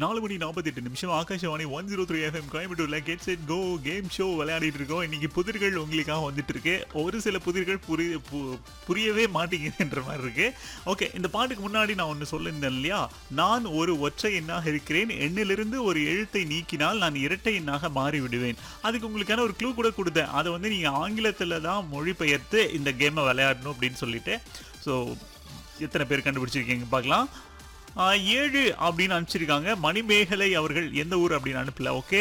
நாலு மணி நாற்பத்தெட்டு நிமிஷம் Akashvani one zero three FM கோயம்புத்தூர்ல get set go game show விளையாடிட்டு இருக்கோம் இன்னைக்கு புதிர்கள் உங்களுக்காக வந்துட்டு இருக்கு ஒரு சில புதிர்கள் புரிய பு- புரியவே மாட்டேங்குதுன்ற மாதிரி இருக்கு ஓகே இந்த பாட்டுக்கு முன்னாடி நான் ஒன்று சொல்லியிருந்தேன் இல்லையா நான் ஒரு ஒற்றை எண்ணாக இருக்கிறேன் எண்ணிலிருந்து ஒரு எழுத்தை நீக்கினால் நான் இரட்டை எண்ணாக மாறி விடுவேன் அதுக்கு உங்களுக்கான ஒரு க்ளூ கூட கொடுத்தேன் அதை வந்து நீங்கள் ஆங்கிலத்தில் தான் மொழிபெயர்த்து இந்த கேமை விளையாடணும் அப்படின்னு சொல்லிட்டு ஸோ எத்தனை பேர் கண்டுபிடிச்சிருக்கீங்க பார்க்கலாம் ஆஹ் ஏழு அப்படின்னு அனுப்பிச்சிருக்காங்க மணிமேகலை அவர்கள் எந்த ஊர் அப்படின்னு அனுப்பல ஓகே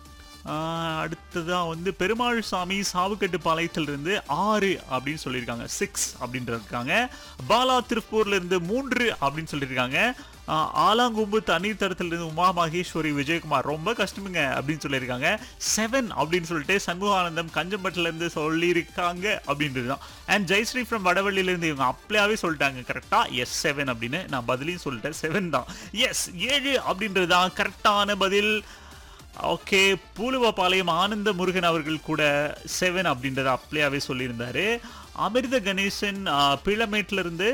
அடுத்ததான் வந்து பெருமாள் சாமி சாவுக்கட்டு பாளையத்திலிருந்து ஆறு அப்படின்னு சொல்லியிருக்காங்க சிக்ஸ் அப்படின்ட்டு இருக்காங்க பாலா திருப்பூர்ல இருந்து மூன்று அப்படின்னு சொல்லியிருக்காங்க ஆஹ் ஆலாங்கொம்பு தண்ணீர் தடத்திலிருந்து உமா மகேஸ்வரி விஜயகுமார் ரொம்ப கஷ்டமுங்க அப்படின்னு சொல்லியிருக்காங்க செவன் அப்படின்னு சொல்லிட்டு சண்முகானந்தம் கஞ்சம்பட்டில இருந்து சொல்லியிருக்காங்க அப்படின்றது தான் அண்ட் ஜெயஸ்ரீ ஃப்ரம் வடவள்ளியில இருந்து இவங்க அப்படியாவே சொல்லிட்டாங்க கரெக்டா எஸ் செவன் அப்படின்னு நான் பதிலையும் சொல்லிட்டேன் செவன் தான் எஸ் ஏழு அப்படின்றது தான் கரெக்டான பதில் ஓகே பூலுவபாளையம் ஆனந்த முருகன் அவர்கள் கூட செவன் அப்படின்றத அப்படியாவே சொல்லியிருந்தாரு அமிர்த கணேசன் பிளமேட்ல இருந்து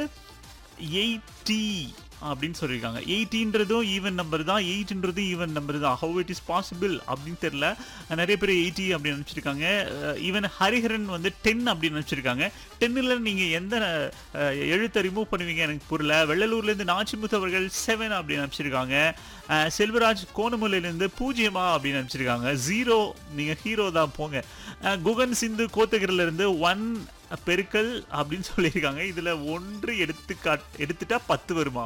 எயிட்டி அப்படின்னு சொல்லியிருக்காங்க எயிட்டின்றதும் ஈவன் நம்பர் தான் எயிட்ன்றதும் ஈவன் நம்பர் தான் ஹவு இட் இஸ் பாசிபிள் அப்படின்னு தெரியல நிறைய பேர் எயிட்டி அப்படின்னு நினச்சிருக்காங்க ஈவன் ஹரிஹரன் வந்து டென் அப்படின்னு நினச்சிருக்காங்க டென்னில் நீங்கள் எந்த அஹ், எழுத்தை ரிமூவ் பண்ணுவீங்க எனக்கு புரியல வெள்ளலூர்லேருந்து நாச்சிமுத்து அவர்கள் செவன் அப்படின்னு நினச்சிருக்காங்க செல்வராஜ் கோணமலையிலேருந்து பூஜ்ஜியமா அப்படின்னு நினச்சிருக்காங்க ஜீரோ நீங்கள் ஹீரோ தான் போங்க அஹ், குகன் சிந்து கோத்தகிரில இருந்து ஒன் பெருக்கல் அப்படின்னு சொல்லியிருக்காங்க இதுல ஒன்று எடுத்துக்காட் எடுத்துட்டா பத்து வருமா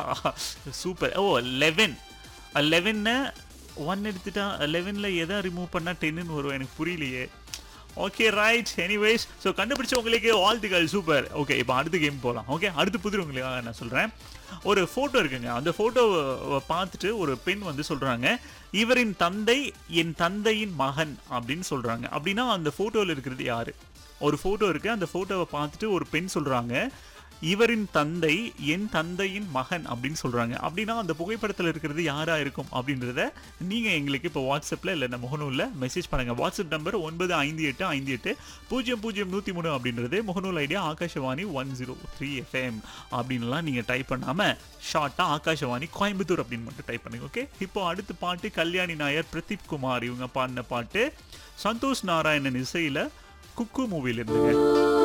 சூப்பர் ஓ லெவன் லெவன்னு ஒன் எடுத்துட்டா லெவனில் எதை ரிமூவ் பண்ணால் டென்னு வரும் எனக்கு புரியலையே ஓகே ரைட் எனிவேஸ் ஸோ கண்டுபிடிச்சவங்களுக்கு வாழ்த்துக்கள் சூப்பர் ஓகே இப்போ அடுத்த கேம் போகலாம் ஓகே அடுத்த புதிர் உங்களுக்காக நான் சொல்கிறேன் ஒரு ஃபோட்டோ இருக்குங்க அந்த ஃபோட்டோவை பார்த்துட்டு ஒரு பெண் வந்து சொல்கிறாங்க இவரின் தந்தை என் தந்தையின் மகன் அப்படின்னு சொல்கிறாங்க அப்படின்னா அந்த ஃபோட்டோவில் இருக்கிறது யாரு ஒரு ஃபோட்டோ இருக்கு அந்த ஃபோட்டோவை பார்த்துட்டு ஒரு பெண் சொல்கிறாங்க இவரின் தந்தை என் தந்தையின் மகன் அப்படின்னு சொல்றாங்க அப்படின்னா அந்த புகைப்படத்தில் இருக்கிறது யாரா இருக்கும் அப்படின்றத நீங்க எங்களுக்கு இப்போ வாட்ஸ்அப்ல இல்லை நம்ம முகநூல்ல மெசேஜ் பண்ணுங்க வாட்ஸ்அப் நம்பர் ஒன்பது ஐந்து எட்டு ஐந்து எட்டு பூஜ்ஜியம் பூஜ்ஜியம் நூற்றி மூணு அப்படின்றது முகநூல் ஐடியா Akashvani one zero three FM அப்படின்லாம் நீங்க டைப் பண்ணாம ஷார்ட்டா ஆகாஷவாணி கோயம்புத்தூர் அப்படின்னு மட்டும் டைப் பண்ணுங்க ஓகே இப்போ அடுத்த பாட்டு கல்யாணி நாயர் பிரதீப் குமார் இவங்க பாடின பாட்டு சந்தோஷ் நாராயணன் இசையில குக்கு மூவில இருந்துங்க